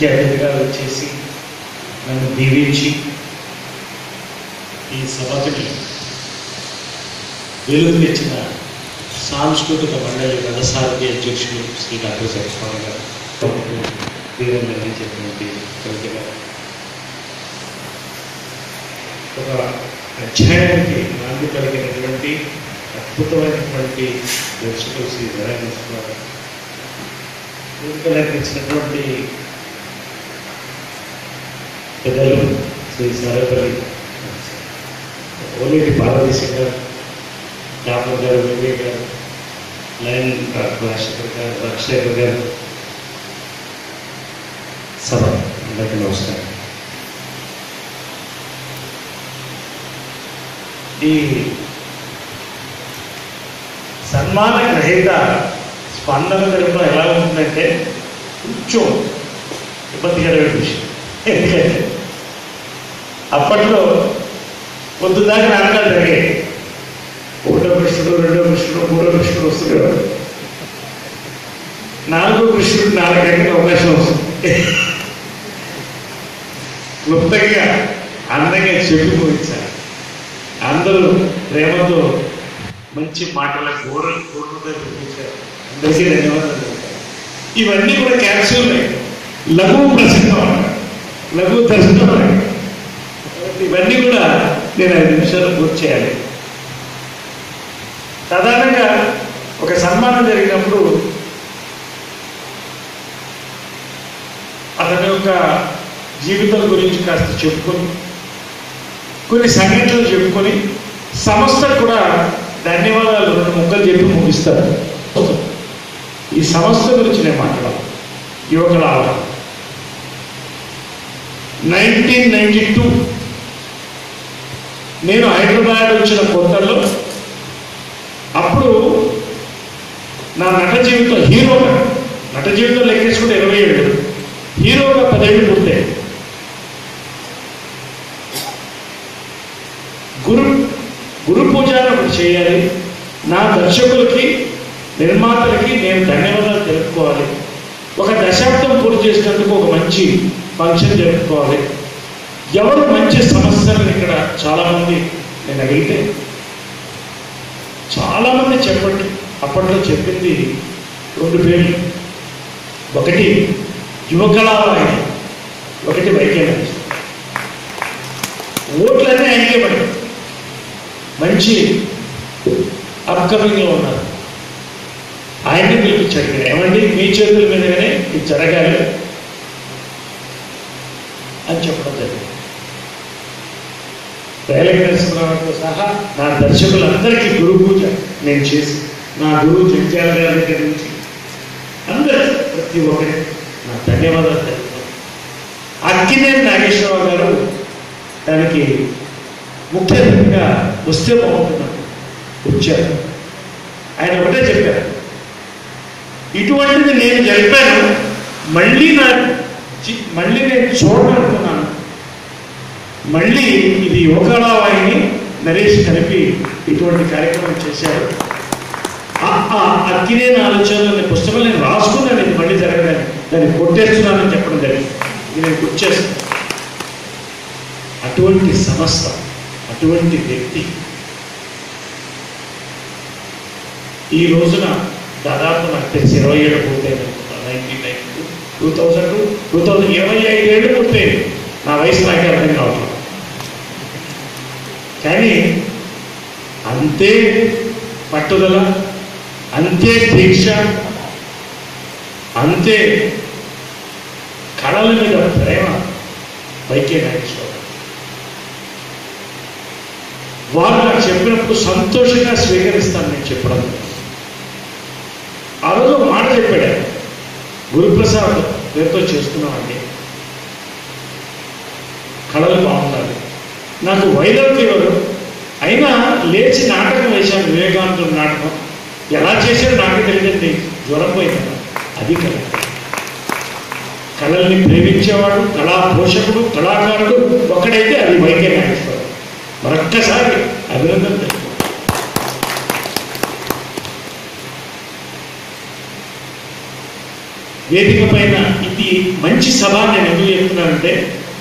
ముఖ్య అతిథిగా వచ్చేసి నన్ను దీవించి ఈ సభకి వెలుగు తెచ్చిన సాంస్కృతిక మండలి రథసారథి అధ్యక్షులు శ్రీ డాక్టర్ సత్యస్వామి గారు వీరం నిర్వహించినటువంటి కవిత గారు ఒక అధ్యాయానికి నాంది కలిగినటువంటి అద్భుతమైనటువంటి దర్శకులు శ్రీ నారాయణ గారు వేదికలకు ఇచ్చినటువంటి పెద్దలు శ్రీ సారేపల్లి ఓలేటి పార్వతీశం గారు డాక్టర్ గారు వివేక్ గారు లైన్ రాజశేఖర్ గారు రాజశేఖర్ గారు సభ అందరికీ నమస్కారం ఈ సన్మాన గ్రహీత స్పందన తెలుపులో ఎలా ఉంటుందంటే కొంచెం ఇబ్బందికరమైన విషయం ఎందుకంటే అప్పట్లో పొద్దుదాకా నాటకాలు జరిగాయి ఒకటో కృష్ణుడు రెండో కృష్ణుడు మూడో కృష్ణుడు వస్తుండేవాడు నాలుగో కృష్ణుడు నాలుగు గంటలకు అవకాశం వస్తుంది క్లుప్తంగా అందంగా చెప్పి ముగించాలి అందరూ ప్రేమతో మంచి మాటల గోడలు గోడలతో చూపించారు అందరికీ ధన్యవాదాలు తెలుపుతాను. ఇవన్నీ కూడా క్యాప్సూల్ లఘు ప్రసిద్ధం అన్నమాట. లఘు దర్శనం అన్నమాట. కాబట్టి ఇవన్నీ కూడా నేను ఐదు నిమిషాలు పూర్తి చేయాలి సాధారణంగా ఒక సన్మానం జరిగినప్పుడు అతని యొక్క జీవితం గురించి కాస్త చెప్పుకొని కొన్ని సంఘటనలు చెప్పుకొని సంస్థకు కూడా ధన్యవాదాలు రెండు ముక్కలు చెప్పి ముగిస్తారు ఈ సంస్థ గురించి నేను మాట్లాడాలి యువకుల ఆవరణ నైన్టీన్ నైన్టీ టూ నేను హైదరాబాద్ వచ్చిన కొత్తలో అప్పుడు నా నట జీవితం హీరోగా నట జీవితం లెక్కేసుకుంటే ఇరవై ఏడు హీరోగా పదేళ్ళు పుట్టాయి గురు గురు పూజ అని ఒకటి చేయాలి నా దర్శకులకి నిర్మాతలకి నేను ధన్యవాదాలు తెలుపుకోవాలి ఒక దశాబ్దం పూర్తి చేసినందుకు ఒక మంచి ఫంక్షన్ జరుపుకోవాలి ఎవరు మంచి సమస్యలను ఇక్కడ చాలామంది నేను అడిగితే చాలామంది చెప్పండి అప్పట్లో చెప్పింది రెండు పేర్లు ఒకటి యువకళావాహిని ఒకటి వైద్యం ఓట్లన్నీ ఆయనకే పడి మంచి అప్కమింగ్లో ఉన్నారు ఆయన్ని పిలిపించాడు మీరు ఏమండి మీ చేతుల మీదగానే ఇది జరగాలి అని చెప్పడం జరిగింది రైలవేశ్వరరావుతో సహా నా దర్శకులందరికీ గురు పూజ నేను చేసి నా గురువు జంజాల గారి దగ్గర నుంచి అందరూ ప్రతి ఒక్కరి నా ధన్యవాదాలు తెలుపుతాను అక్కినేని నాగేశ్వరరావు గారు దానికి ముఖ్య అతిథిగా వస్తే బాగుంటున్నాను వచ్చారు ఆయన ఒకటే చెప్పారు ఇటువంటిది నేను చెప్పాను మళ్ళీ నా చి- మళ్ళీ నేను చూడాలనుకున్నాను మళ్ళీ ఇది యోగాళావాయిని నరేష్ కలిపి ఇటువంటి కార్యక్రమం చేశారు ఆ- ఆ అక్కినేని ఆలోచనలు నేను పుస్తకం నేను రాసుకున్నాను ఇది మళ్ళీ జరగదని దాన్ని కొట్టేస్తున్నానని చెప్పడం జరిగింది ఇది నేను గుర్చేస్తాను అటువంటి సంస్థ అటువంటి వ్యక్తి ఈ రోజున దాదాపు నాకు తెలిసి ఇరవై ఏళ్ళు పూర్తయింది అనుకుంటాను nineteen ninety two two thousand two two thousand ఇరవై ఐదు ఏళ్ళు పూర్తయింది నా వయసు నాకే అర్థం కావట్లేదు కానీ అంతే పట్టుదల అంతే దీక్ష అంతే కళల మీద ప్రేమ వైకే నాగేశ్వరరావు వారు నాకు చెప్పినప్పుడు సంతోషంగా స్వీకరిస్తాను నేను చెప్పడం ఆ రోజు ఒక మాట చెప్పాడు ఆయన. గురుప్రసాద్ పేరుతో చేస్తున్నామండి కళలు బాగుండాలి నాకు వైరల్కి ఎవరు అయినా లేచి నాటకం వేశాను వివేకానందుడు నాటకం ఎలా చేశాడో నాకు తెలియదండి జ్వరం పోయింది అది కళ కళల్ని ప్రేమించేవాడు కళా పోషకుడు కళాకారుడు ఒకడైతే అది వైద్య నాగేశ్వరరావు మరొక్కసారి అభినందన తెలుపు వేదిక పైన ఇది మంచి సభ నేను ఎందుకు చెప్తున్నానంటే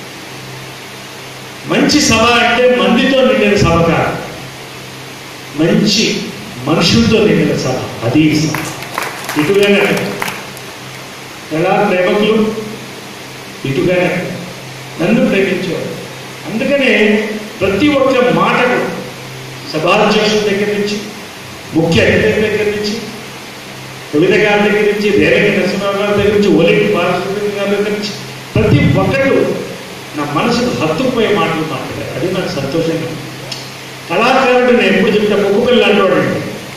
మంచి సభ అంటే మందితో నిండిన సభ కాదు మంచి మనుషులతో నిండిన సభ అది ఈ సభ ఇటుగానే అక్కడ. ఎలా ప్రేమకులు ఇటుగానే అక్కడ. నన్ను ప్రేమించేవాడు అందుకనే ప్రతి ఒక్క మాటకు సభాధ్యక్షుల దగ్గర నుంచి ముఖ్య అతిథుల దగ్గర నుంచి కవిత గారి దగ్గర నుంచి రేవతి నరసింహరావు గారి దగ్గర నుంచి ఒలింటి బాలసుబ్రహ్మణ్యం గారి దగ్గర నుంచి ప్రతి ఒక్కరు నా మనసుకు హత్తుకుపోయే మాటలు మాట్లాడారు అది నాకు సంతోషంగా ఉంది. కళాకారుడు నేను ఎప్పుడు చెప్తా కుక్కపిల్ల అంటాడండి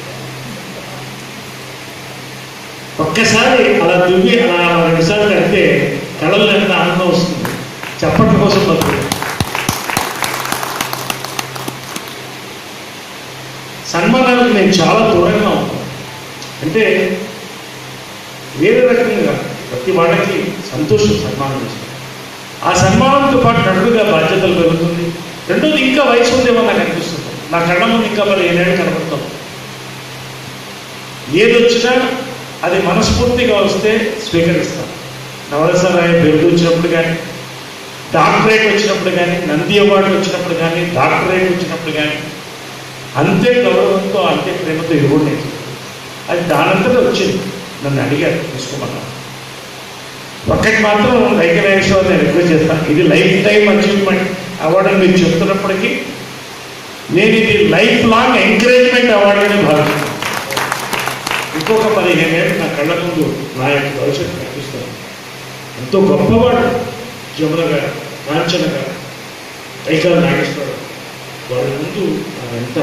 ఒక్కసారి అలా దువ్వి అలా రెండుసార్లు కడితే కళల్లో ఎంత ఆనందం వస్తుంది చప్పట్ల కోసం బతుకు సన్మానాలకు నేను చాలా దూరంగా ఉంటాను అంటే వేరే రకంగా ప్రతి వాళ్ళకి సంతోషం సన్మానం చేస్తాను ఆ సన్మానంతో పాటు నటుడుగా బాధ్యతలు పెరుగుతుంది రెండోది ఇంకా వయసు ఉందేమో నాకు అనిపిస్తుంది నా కళ్ళ ముందు ఇంకా మరి ఏనేళ్ళు కనబడతాం ఏది వచ్చినా అది మనస్ఫూర్తిగా వస్తే స్వీకరిస్తాం నవరసరాయ బిరుదు వచ్చినప్పుడు కానీ డాక్టరేట్ వచ్చినప్పుడు కానీ నంది అవార్డు వచ్చినప్పుడు కానీ డాక్టరేట్ వచ్చినప్పుడు కానీ అంతే గౌరవంతో అంతే ప్రేమతో ఇవ్వడం నేను అది దానంతటా వచ్చింది నన్ను అడిగారు తీసుకోమన్నారు ఒక్కటి మాత్రం ఐక్యరాజేశ్వర్ నేను రిక్వెస్ట్ చేస్తాను ఇది లైఫ్ టైం అచీవ్మెంట్ అవార్డు అని మీరు చెప్తున్నప్పటికీ నేను ఇది లైఫ్ లాంగ్ ఎంకరేజ్మెంట్ అవార్డు అని భావిస్తున్నాను ఇంకొక పదిహేను ఏళ్ళు నా కళ్ళ ముందు నా యొక్క భవిష్యత్తు కనిపిస్తాను ఎంతో గొప్పవాడు జమున గారు కాంచన గారు ఐకాల నాగేశ్వరరావు వాళ్ళ ముందు నా వెంట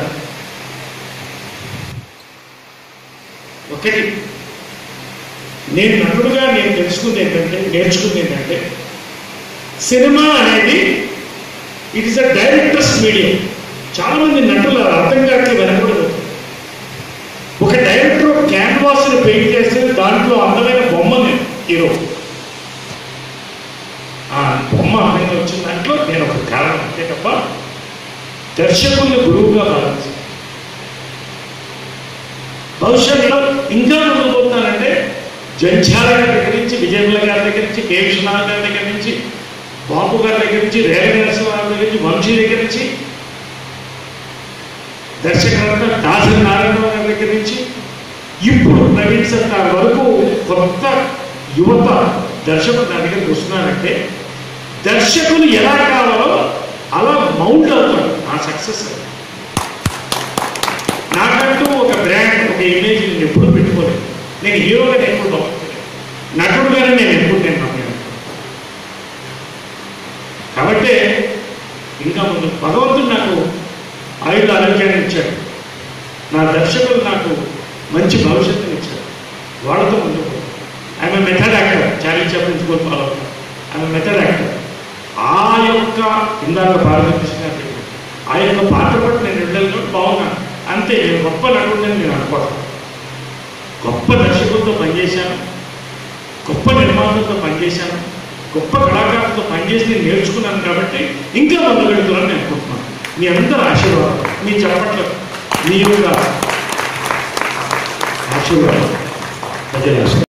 ఒకటి నేను నటుడుగా నేను తెలుసుకుంది ఏంటంటే నేర్చుకుంది ఏంటంటే సినిమా అనేది it is a director's medium చాలా మంది నటులు అర్థం కాక వెనకూడదు ఒక డైరెక్టర్ ఒక క్యాన్వాస్ని పెయింట్ చేస్తే దాంట్లో అందమైన బొమ్మని హీరో ఆ బొమ్మ అందంగా వచ్చిన దాంట్లో నేను ఒక కారణం అంతే తప్ప దర్శకుల్ని గురువుగా భావించాను భవిష్యత్తులో ఇంకా ముందుకు పోతానంటే జంఛాల గారి దగ్గర నుంచి విజయముల గారి దగ్గర నుంచి కే విశ్వనాథ్ గారి దగ్గర నుంచి బాబు గారి దగ్గర నుంచి రేవ నరసింహరావు దగ్గర నుంచి వంశీ దగ్గర నుంచి దర్శకులంతా దాసరి నారాయణరావు గారి దగ్గర నుంచి ఇప్పుడు నవీన్ సర్కార్ వరకు కొత్త యువత దర్శకులు నా దగ్గరికి వస్తున్నారంటే దర్శకులు ఎలా కావాలో అలా మౌంట్ అవుతారు ఆ సక్సెస్ నాకంటూ ఒక బ్రాండ్ ఒక ఇమేజ్ నేను ఎప్పుడు పెట్టుకోలేదు నేను హీరోగా నేను ఎప్పుడు బాగుంటుంది నటుడుగానే నేను ఎప్పుడు నేను నమ్మను కాబట్టి ఇంకా ముందు భగవంతుడు నాకు ఆయుధ ఆరోగ్యాన్ని ఇచ్చాడు నా దర్శకులు నాకు మంచి భవిష్యత్తుని ఇచ్చాడు వాళ్ళతో ముందుకు ఆమె మెథడ్ యాక్టర్ చాలీ చెప్పిన స్కూల్ ఫాలో అవుతాను ఆమె మెథడ్ యాక్టర్ ఆ యొక్క ఇందాక భారతకృష్ణ గారు చెప్పారు. ఆ యొక్క పాత్ర పట్టి నేను వెళ్ళాను బాగున్నాను అంతే నేను గొప్ప నటుడిని నేను అనుకోవడం గొప్ప దర్శకులతో పనిచేశాను గొప్ప నిర్మాతలతో పనిచేశాను గొప్ప కళాకారులతో పనిచేసి నేను నేర్చుకున్నాను కాబట్టి ఇంకా ముందు వెళుతున్నాను నేను అనుకుంటున్నాను మీ అందరి ఆశీర్వాదం మీ చెప్పట్ల మీ యొక్క ఆశీర్వాదం ప్రజల